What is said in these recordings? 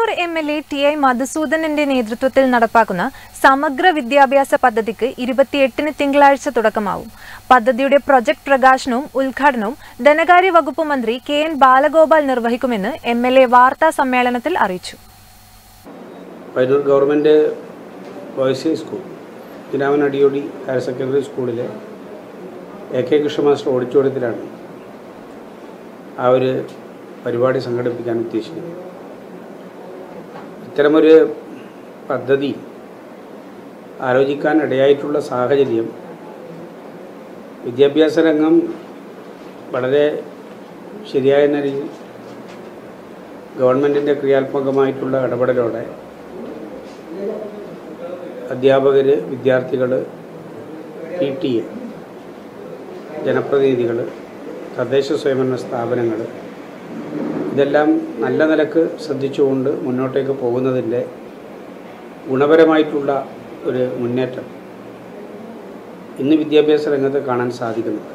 Payyanur M L A T I മധുസൂദനന്റെ നേതൃത്വത്തിൽ നടപ്പാക്കുന്ന സമഗ്ര വിദ്യാഭ്യാസ പദ്ധതിക്ക് ഇരുപത്തിയെട്ടിന് തിങ്കളാഴ്ച തുടക്കമാവും പദ്ധതിയുടെ പ്രൊജക്ട് പ്രകാശനവും ഉദ്ഘാടനവും ധനകാര്യ വകുപ്പ് മന്ത്രി കെ എൻ ബാലഗോപാൽ നിർവഹിക്കുമെന്ന് എം എൽ എ വാർത്താ സമ്മേളനത്തിൽ അറിയിച്ചു Payyanur government boys school Dinaman Adiyodi higher secondary സ്കൂളിലെ എ കെ കൃഷ്ണ മാസ്റ്റർ ഓഡിറ്റോറിയത്തിലാണ് ആ ഒരു പരിപാടി സംഘടിപ്പിക്കാൻ ഉദ്ദേശിക്കുന്നത് ഇത്തരമൊരു പദ്ധതി ആലോചിക്കാൻ ഇടയായിട്ടുള്ള സാഹചര്യം വിദ്യാഭ്യാസ രംഗം വളരെ ശരിയായ നിലയിൽ ഗവൺമെൻറ്റിൻ്റെ ക്രിയാത്മകമായിട്ടുള്ള ഇടപെടലോടെ അധ്യാപകർ വിദ്യാർത്ഥികൾ പി ടി എ ജനപ്രതിനിധികൾ തദ്ദേശ സ്വയംഭരണ സ്ഥാപനങ്ങൾ ഇതെല്ലാം നല്ല നിലക്ക് ശ്രദ്ധിച്ചുകൊണ്ട് മുന്നോട്ടേക്ക് പോകുന്നതിൻ്റെ ഗുണപരമായിട്ടുള്ള ഒരു മുന്നേറ്റം ഇന്ന് വിദ്യാഭ്യാസ രംഗത്ത് കാണാൻ സാധിക്കുന്നുണ്ട്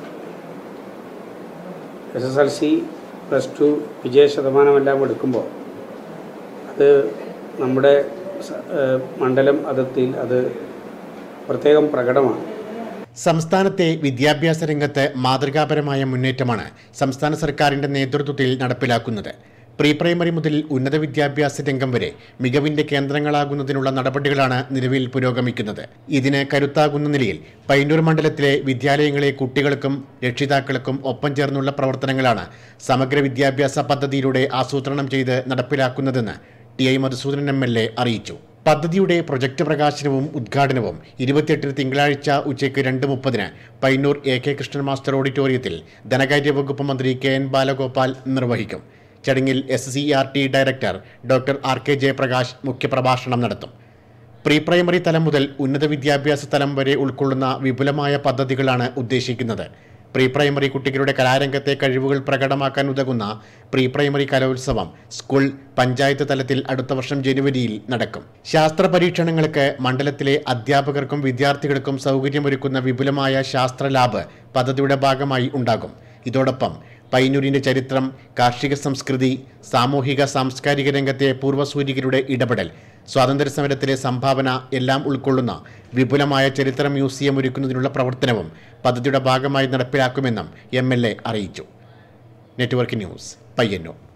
S S L C plus two വിജയ ശതമാനമെല്ലാം എടുക്കുമ്പോൾ അത് നമ്മുടെ സ- ഏഹ് മണ്ഡലം അതിർത്തിയിൽ അത് പ്രത്യേകം പ്രകടമാണ് സംസ്ഥാനത്തെ വിദ്യാഭ്യാസ രംഗത്ത് മാതൃകാപരമായ മുന്നേറ്റമാണ് സംസ്ഥാന സർക്കാരിന്റെ നേതൃത്വത്തിൽ നടപ്പിലാക്കുന്നത് പ്രീ പ്രൈമറി മുതൽ ഉന്നത വിദ്യാഭ്യാസ രംഗം വരെ മികവിന്റെ കേന്ദ്രങ്ങളാകുന്നതിനുള്ള നടപടികളാണ് നിലവിൽ പുരോഗമിക്കുന്നത് ഇതിന് കരുത്താകുന്ന നിലയിൽ പയ്യന്നൂർ മണ്ഡലത്തിലെ വിദ്യാലയങ്ങളെ കുട്ടികൾക്കും രക്ഷിതാക്കൾക്കും ഒപ്പം ചേർന്നുള്ള പ്രവർത്തനങ്ങളാണ് സമഗ്ര വിദ്യാഭ്യാസ പദ്ധതിയിലൂടെ ആസൂത്രണം ചെയ്ത് നടപ്പിലാക്കുന്നതെന്ന് T I Madhusoodanan M L A അറിയിച്ചു പദ്ധതിയുടെ പ്രൊജക്ട് പ്രകാശനവും ഉദ്ഘാടനവും ഇരുപത്തിയെട്ടിന് തിങ്കളാഴ്ച ഉച്ചയ്ക്ക് രണ്ട് മുപ്പതിന് Payyanur A K Krishnan master ഓഡിറ്റോറിയത്തിൽ ധനകാര്യ വകുപ്പ് മന്ത്രി കെ എൻ ബാലഗോപാൽ നിർവഹിക്കും ചടങ്ങിൽ S C R T director doctor R K Jayaprakash മുഖ്യപ്രഭാഷണം നടത്തും പ്രീ പ്രൈമറി തലം മുതൽ ഉന്നത വിദ്യാഭ്യാസ തലം വരെ ഉൾക്കൊള്ളുന്ന വിപുലമായ പദ്ധതികളാണ് ഉദ്ദേശിക്കുന്നത് പ്രീ പ്രൈമറി കുട്ടികളുടെ കലാരംഗത്തെ കഴിവുകൾ പ്രകടമാക്കാൻ ഉതകുന്ന പ്രീ പ്രൈമറി കലോത്സവം സ്കൂൾ പഞ്ചായത്ത് തലത്തിൽ അടുത്ത വർഷം ജനുവരിയിൽ നടക്കും ശാസ്ത്ര പരീക്ഷണങ്ങൾക്ക് മണ്ഡലത്തിലെ അധ്യാപകർക്കും വിദ്യാർത്ഥികൾക്കും സൗകര്യമൊരുക്കുന്ന വിപുലമായ ശാസ്ത്ര ലാബ് പദ്ധതിയുടെ ഭാഗമായി ഉണ്ടാകും ഇതോടൊപ്പം പയ്യന്നൂരിന്റെ ചരിത്രം കാർഷിക സംസ്കൃതി സാമൂഹിക സാംസ്കാരിക രംഗത്തെ പൂർവ്വസൂരികരുടെ ഇടപെടൽ സ്വാതന്ത്ര്യ സമരത്തിലെ സംഭാവന എല്ലാം ഉൾക്കൊള്ളുന്ന വിപുലമായ ചരിത്ര മ്യൂസിയം ഒരുക്കുന്നതിനുള്ള പ്രവർത്തനവും പദ്ധതിയുടെ ഭാഗമായി നടപ്പിലാക്കുമെന്നും എം അറിയിച്ചു നെറ്റ്വർക്ക് ന്യൂസ് പയ്യന്നൂർ